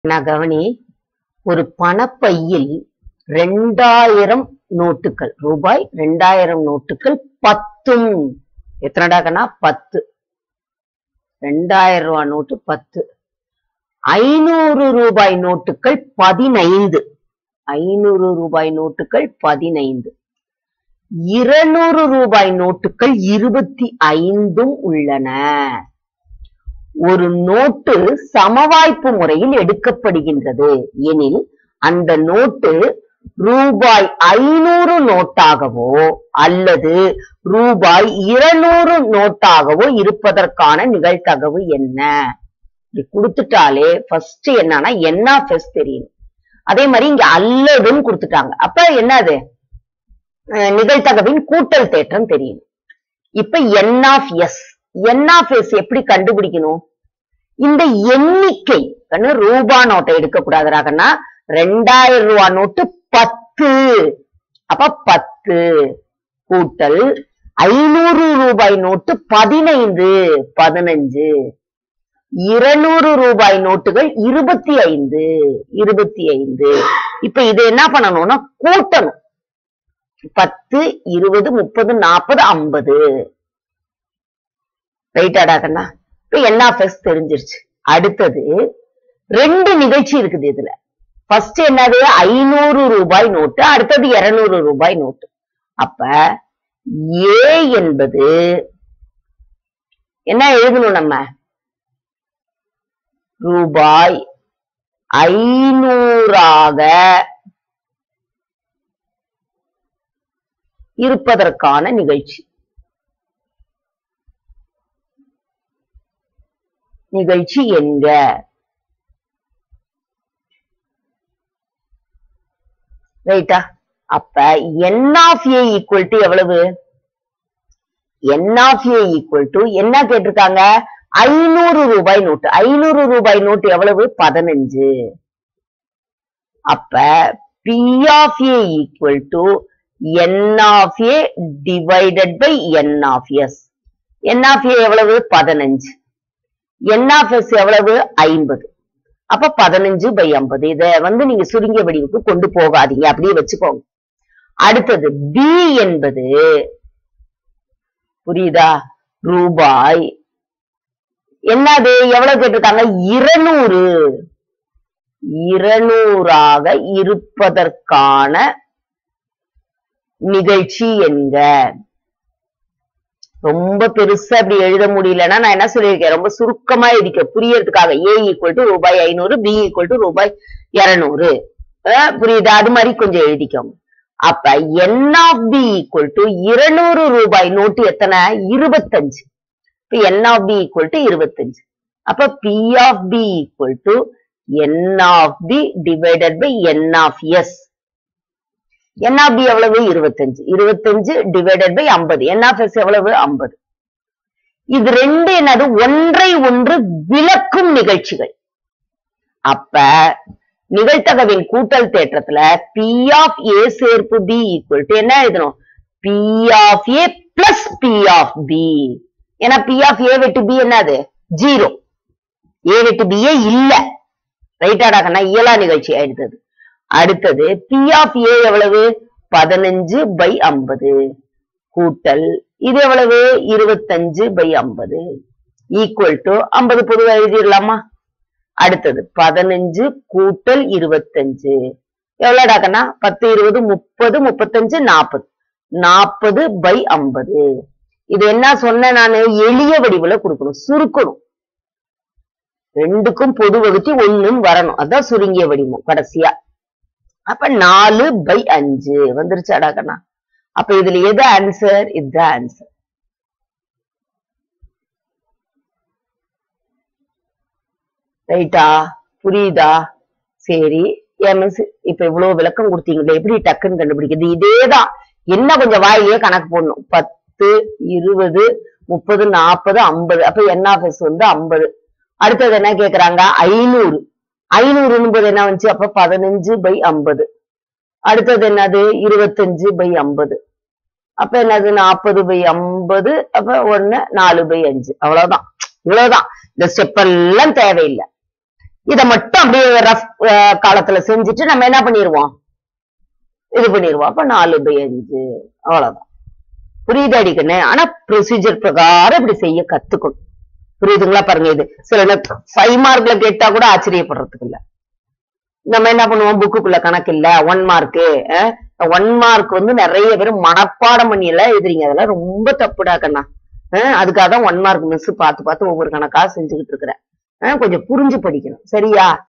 நான் கவனி ஒரு பணப்பையில் ரெண்டாயிரம் நோட்டுகள் ரூபாய் ரெண்டாயிரம் நோட்டுகள் பத்தும் எத்தனைடா கண்ணா பத்து ரெண்டாயிரம் ரூபாய் நோட்டு பத்து ஐநூறு ரூபாய் நோட்டுகள் பதினைந்து ஐநூறு ரூபாய் நோட்டுகள் பதினைந்து இருநூறு ரூபாய் நோட்டுகள் இருபத்தி ஐந்தும் உள்ளன ஒரு நோட்டு சமவாய்ப்பு முறையில் எடுக்கப்படுகின்றது எனில் அந்த நோட்டு ரூபாய் ஐநூறு நோட்டாகவோ அல்லது ரூபாய் இருநூறு நோட்டாகவோ இருப்பதற்கான நிகழ்தகவு என்ன இப்படி கொடுத்துட்டாலே ஃபர்ஸ்ட் என்னன்னா என்ன ஃபெஸ் தெரியும் அதே மாதிரி இங்க அல்லதுன்னு கொடுத்துட்டாங்க அப்ப என்னது அஹ் நிகழ்தகவின் கூட்டல் தேற்றம் தெரியும் இப்ப n of S n of S எப்படி கண்டுபிடிக்கணும் இந்த எண்ணிக்கை கண்ணு ரூபா நோட்டை எடுக்க கூடாதுராகன்னா ரெண்டாயிரம் ரூபா நோட்டு பத்து அப்ப பத்து கூட்டல் ஐநூறு ரூபாய் நோட்டு பதினைந்து பதினஞ்சு இருநூறு ரூபாய் நோட்டுகள் இருபத்தி ஐந்து இருபத்தி ஐந்து இப்ப இது என்ன பண்ணணும்னா கூட்டணும் பத்து இருபது முப்பது நாற்பது ஐம்பது ரைட்டாடா கண்ணா இப்ப என் ஆஃப் எஸ் தெரிஞ்சிருச்சு அடுத்தது ரெண்டு நிகழ்ச்சி இருக்குது இதுல ஃபர்ஸ்ட் என்னது ஐநூறு ரூபாய் நோட்டு அடுத்தது இருநூறு ரூபாய் நோட்டு அப்ப ஏ என்பது என்ன எழுதணும் நம்ம ரூபாய் ஐநூறாக இருப்பதற்கான நிகழ்ச்சி நிகழ்ச்சி என்க ரைட்டா அப்ப n of A equal to எவ்வளவு n of A equal to என்ன கேட்டிருக்காங்க ஐநூறு ரூபாய் நோட்டு ஐநூறு ரூபாய் நோட்டு எவ்வளவு பதினஞ்சு அப்ப P of A equal to n of A divided by n of S n of A எவ்வளவு பதினஞ்சு என் ஆஃப் எஸ் எவ்வளவு ஐம்பது அப்ப பதினஞ்சு பை ஐம்பது இத வந்து நீங்க சுருங்கிய வடிவுக்கு கொண்டு போகாதீங்க அப்படியே வச்சுக்கோங்க அடுத்தது பி என்பது புரியுதா ரூபாய் என்னது எவ்வளவு கேட்டிருக்காங்க இருநூறு இருநூறாக இருப்பதற்கான நிகழ்ச்சி என்க ரொம்ப பெருசா அப்படி எழுத முடியலன்னா நான் என்ன சொல்லியிருக்கேன் ரொம்ப சுருக்கமா எழுதிக்க புரியறதுக்காக ஏ ஈக்குவல் டு ரூபாய் ஐநூறு பி ஈக்குவல் டு ரூபாய் இருநூறு புரியுதா அது மாதிரி கொஞ்சம் எழுதிக்கோங்க அப்ப n of B equal to இருநூறு ரூபாய் நோட்டு எத்தனை இருபத்தஞ்சு இப்ப n of B equal to இருபத்தஞ்சு அப்ப P of B equal to n of B divided by n of S n of B எவ்வளவு இருபத்தஞ்சு இருபத்தஞ்சு டிவைடட் பை ஐம்பது என் ஆஃப் எஸ் எவ்வளவு ஐம்பது இது ரெண்டு என்னது ஒன்றை ஒன்று விளக்கும் நிகழ்ச்சிகள் அப்ப நிகழ்த்தகவின் கூட்டல் தேற்றத்துல பி ஆஃப் ஏ சேர்ப்பு பி ஈக்குவல் டு என்ன எழுதணும் P of A plus P of B ஏன்னா பி ஆஃப் ஏ வெட்டு பி என்னது ஜீரோ ஏ வெட்டு பி ஏ இல்ல ரைட்டாடாகனா இயலா நிகழ்ச்சி எடுத்தது அடுத்தது பி ஆஃப் ஏ எவ்வளவு பதினஞ்சு பை ஐம்பது கூட்டல் இது எவ்வளவு இருபத்தஞ்சு பை ஐம்பது ஈக்குவல் டு ஐம்பது பொதுவா எழுதிடலாமா அடுத்தது பதினஞ்சு கூட்டல் இருபத்தஞ்சு எவ்வளோடாக்கண்ணா பத்து இருபது முப்பது முப்பத்தஞ்சு நாற்பது நாற்பது பை ஐம்பது இது என்ன சொன்ன நானு எளிய வடிவுல கொடுக்கணும் சுருக்கணும் ரெண்டுக்கும் பொது வகுத்தி ஒண்ணும் வரணும் அதான் சுருங்கிய வடிவம் கடைசியா அப்ப நாலு பை அஞ்சு வந்துருச்சாடா கண்ணா அப்ப இதுல எது ஆன்சர் இதுதான் ஆன்சர் ரைட்டா புரியுதா சரி எம்எஸ் இப்ப இவ்வளவு விளக்கம் கொடுத்தீங்களே எப்படி டக்குன்னு கண்டுபிடிக்கிறது இதேதான் என்ன கொஞ்சம் வாயிலேயே கணக்கு போடணும் பத்து இருபது முப்பது நாற்பது ஐம்பது அப்ப என் ஆஃப் எஸ் வந்து ஐம்பது அடுத்தது என்ன கேக்குறாங்க ஐநூறு ஐநூறுன்னு போது என்ன வந்துச்சு அப்ப பதினஞ்சு பை ஐம்பது அடுத்தது என்னது இருபத்தஞ்சு பை ஐம்பது அப்ப என்னது நாற்பது பை ஐம்பது அப்ப ஒண்ணு நாலு பை அஞ்சு அவ்வளவுதான் இவ்வளவுதான் இந்த ஸ்டெப் எல்லாம் தேவையில்லை இத மட்டும் அப்படியே ரஃப் காலத்துல செஞ்சுட்டு நம்ம என்ன பண்ணிடுவோம் இது பண்ணிடுவோம் அப்ப நாலு பை அஞ்சு அவ்வளவுதான் புரியுது அடிக்கண்ணே ஆனா ப்ரொசீஜர் பிரகாரம் இப்படி செய்ய கத்துக்கணும் புரியுதுங்களா பாருங்க இது சில ஃபைவ் மார்க்ல கேட்டா கூட ஆச்சரியப்படுறதுக்கு இல்ல நம்ம என்ன பண்ணுவோம் புக்குக்குள்ள கணக்கு இல்ல ஒன் மார்க்கு ஒன் மார்க் வந்து நிறைய பேர் மனப்பாடம் பண்ணி எல்லாம் எழுதுறீங்க அதெல்லாம் ரொம்ப தப்புடா கண்ணா அஹ் அதுக்காக தான் ஒன் மார்க் மிஸ் பார்த்து பார்த்து ஒவ்வொரு கணக்கா செஞ்சுக்கிட்டு இருக்கிறேன் அஹ் கொஞ்சம் புரிஞ்சு படிக்கணும் சரியா